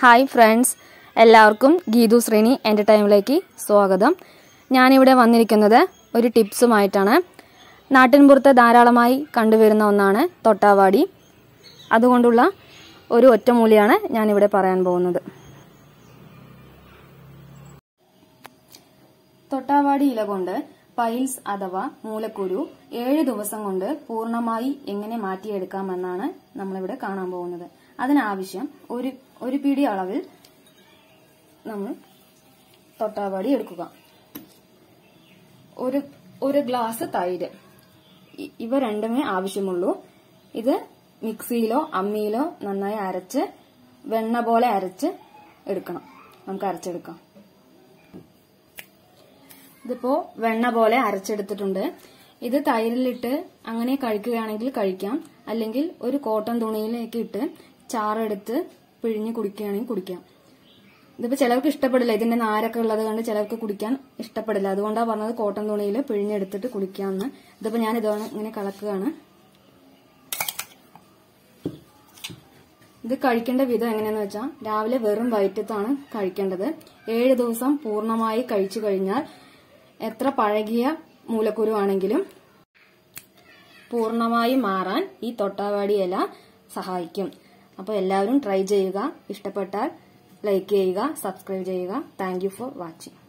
hi friends എല്ലാവർക്കും ഗീതു ശ്രീനി എൻ്റർടൈമിലേക്ക് സ്വാഗതം ഞാനിവിടെ വന്നിരിക്കുന്നത് ഒരു ടിപ്സുമായിട്ടാണ് നാട്ടിൻപുറത്ത് ധാരാളമായി കണ്ടുവരുന്ന ഒന്നാണ് തൊട്ടാവാടി അതുകൊണ്ടുള്ള ഒരു ഒറ്റമൂലിയാണ് ഞാനിവിടെ പറയാൻ പോകുന്നത് തൊട്ടാവാടി ഇല കൊണ്ട് പൈൽസ് അഥവാ മൂലക്കുരു ഏഴ് ദിവസം കൊണ്ട് പൂർണ്ണമായി എങ്ങനെ മാറ്റിയെടുക്കാമെന്നാണ് നമ്മളിവിടെ കാണാൻ പോകുന്നത് അതിനാവശ്യം ഒരു ഒരു പിടി അളവിൽ നമ്മൾ തൊട്ടാവാടി എടുക്കുക ഒരു ഒരു ഗ്ലാസ് തൈര് ഇ- ഇവ രണ്ടുമേ ആവശ്യമുള്ളൂ ഇത് മിക്സിയിലോ അമ്മിയിലോ നന്നായി അരച്ച് വെണ്ണ പോലെ അരച്ച് എടുക്കണം നമുക്ക് അരച്ചെടുക്കാം ഇതിപ്പോ വെണ്ണ പോലെ അരച്ചെടുത്തിട്ടുണ്ട് ഇത് തൈരിലിട്ട് അങ്ങനെ കഴിക്കുകയാണെങ്കിൽ കഴിക്കാം അല്ലെങ്കിൽ ഒരു കോട്ടൺ തുണിയിലേക്ക് ഇട്ട് ചാറെടുത്ത് പിഴിഞ്ഞ് കുടിക്കുകയാണെങ്കിൽ കുടിക്കാം ഇതിപ്പോ ചിലർക്ക് ഇഷ്ടപ്പെടില്ല ഇതിന്റെ നാരൊക്കെ ഉള്ളത് കൊണ്ട് ചിലർക്ക് കുടിക്കാൻ ഇഷ്ടപ്പെടില്ല അതുകൊണ്ടാണ് പറഞ്ഞത് കോട്ടൺ തുണിയിൽ പിഴിഞ്ഞെടുത്തിട്ട് കുടിക്കാമെന്ന് ഇതിപ്പോ ഞാൻ ഇതാണ് ഇങ്ങനെ കലക്കുകയാണ് ഇത് കഴിക്കേണ്ട വിധം എങ്ങനെയാന്ന് വെച്ചാൽ രാവിലെ വെറും വയറ്റത്താണ് കഴിക്കേണ്ടത് ഏഴ് ദിവസം പൂർണ്ണമായി കഴിച്ചു കഴിഞ്ഞാൽ എത്ര പഴകിയ മൂലക്കുരു ആണെങ്കിലും പൂർണ്ണമായി മാറാൻ ഈ തൊട്ടാവാടി ഇല സഹായിക്കും അപ്പോൾ എല്ലാവരും ട്രൈ ചെയ്യുക ഇഷ്ടപ്പെട്ടാൽ ലൈക്ക് ചെയ്യുക സബ്സ്ക്രൈബ് ചെയ്യുക താങ്ക് ഫോർ വാച്ചിങ്